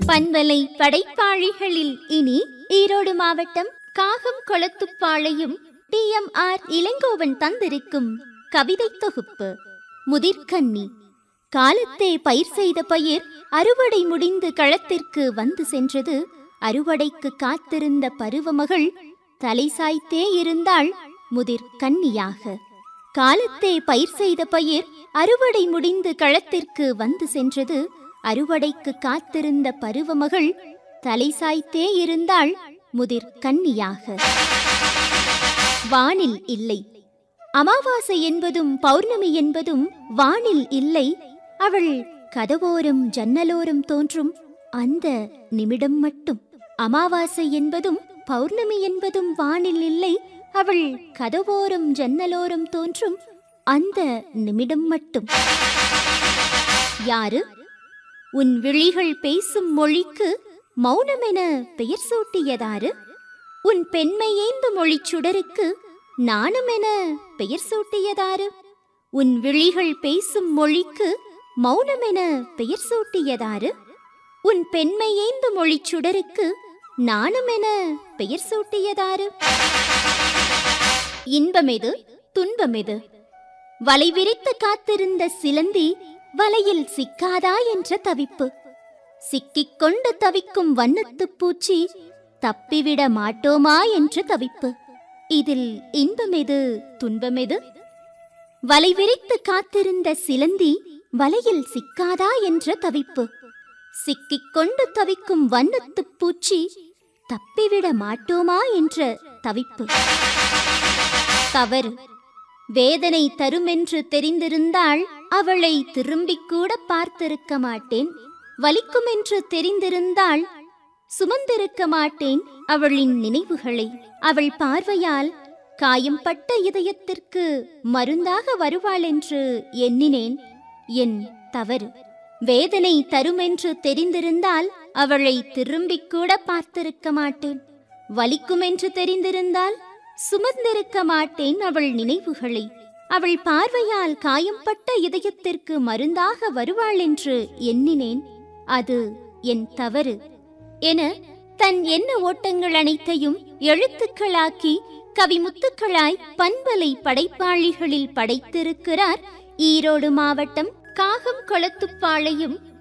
பண்பலை படைப்பாளிகளில் இனி ஈரோடு மாவட்டம் காகம் கொளத்துப்பாளையும் டி எம் ஆர் இளங்கோவன் தந்திருக்கும் கவிதை தொகுப்பு முதிர்கன்னி காலத்தே பயிர் செய்த பயிர் அறுவடை முடிந்து களத்திற்கு வந்து சென்றது அறுவடைக்கு காத்திருந்த பருவமகள் தலை சாய்த்தே இருந்தாள் முதிர் கன்னியாக காலத்தே பயிர் செய்த பயிர் அறுவடை முடிந்து களத்திற்கு வந்து சென்றது அறுவடைக்கு காத்திருந்த பருவமகள் தலை சாய்த்தே இருந்தாள் முதிர் கன்னியாக வானில் இல்லை அமாவாசை என்பதும் பௌர்ணமி என்பதும் வானில் இல்லை அவள் கதவோரம் ஜன்னலோரம் தோன்றும் அந்த நிமிடம் மட்டும் அமாவாசை என்பதும் பௌர்ணமி என்பதும் வானில் இல்லை அவள் கதவோரம் ஜன்னலோரம் தோன்றும் அந்த நிமிடம் மட்டும் யாரு உன் விழிகள் பேசும் மொழிக்கு மௌனமென பெயர் சூட்டியதாரு உன் பெண்மை ஏந்து மொழிச் சுடருக்கு நாணமென பெயர் சூட்டியதாரு உன் விழிகள் பேசும் மொழிக்கு மௌனமென பெயர் சூட்டியதாரு உன் பெண்மை ஏந்து மொழிச் சுடருக்கு நாணமென பெயர் சூட்டியதாரு இன்பமெது துன்பமெது வலை விரித்து காத்திருந்த சிலந்தி வலையில் சிக்காதா என்ற தவிப்பு சிக்கிக் கொண்டு தவிக்கும் வண்ணத்துப் பூச்சி தப்பிவிட மாட்டோமா என்ற தவிப்பு இதில் இன்பமெது துன்பமெது வலை விரித்து காத்திருந்த சிலந்தி வலையில் சிக்காதா என்ற தவிப்பு சிக்கிக் கொண்டு தவிக்கும் வண்ணத்துப் பூச்சி தப்பிவிட மாட்டோமா என்ற தவிப்பு தவறு வேதனை தருமென்று தெரிந்திருந்தால் அவளை திரும்பிக் கூட பார்த்திருக்க மாட்டேன் வலிக்குமென்று தெரிந்திருந்தால் சுமந்திருக்க மாட்டேன் அவளின் நினைவுகளை அவள் பார்வையால் காயம்பட்ட இதயத்திற்கு மருந்தாக வருவாள் என்று எண்ணினேன் என் தவறு வேதனை தருமென்று தெரிந்திருந்தால் அவளை திரும்பிக் கூட பார்த்திருக்க மாட்டேன் வலிக்குமென்று தெரிந்திருந்தால் சுமந்திருக்க மாட்டேன் அவள் நினைவுகளை அவள் பார்வையால் காயம்பட்ட இதயத்திற்கு மருந்தாக வருவாள் என்று எண்ணினேன் அது என் தவறு என தன் எண்ண ஓட்டங்கள் அனைத்தையும் எழுத்துக்களாக்கி கவிமுத்துக்களாய் பண்பலை படைப்பாளிகளில் படைத்திருக்கிறார் ஈரோடு மாவட்டம் காகம் கொளத்துப்பாளையும்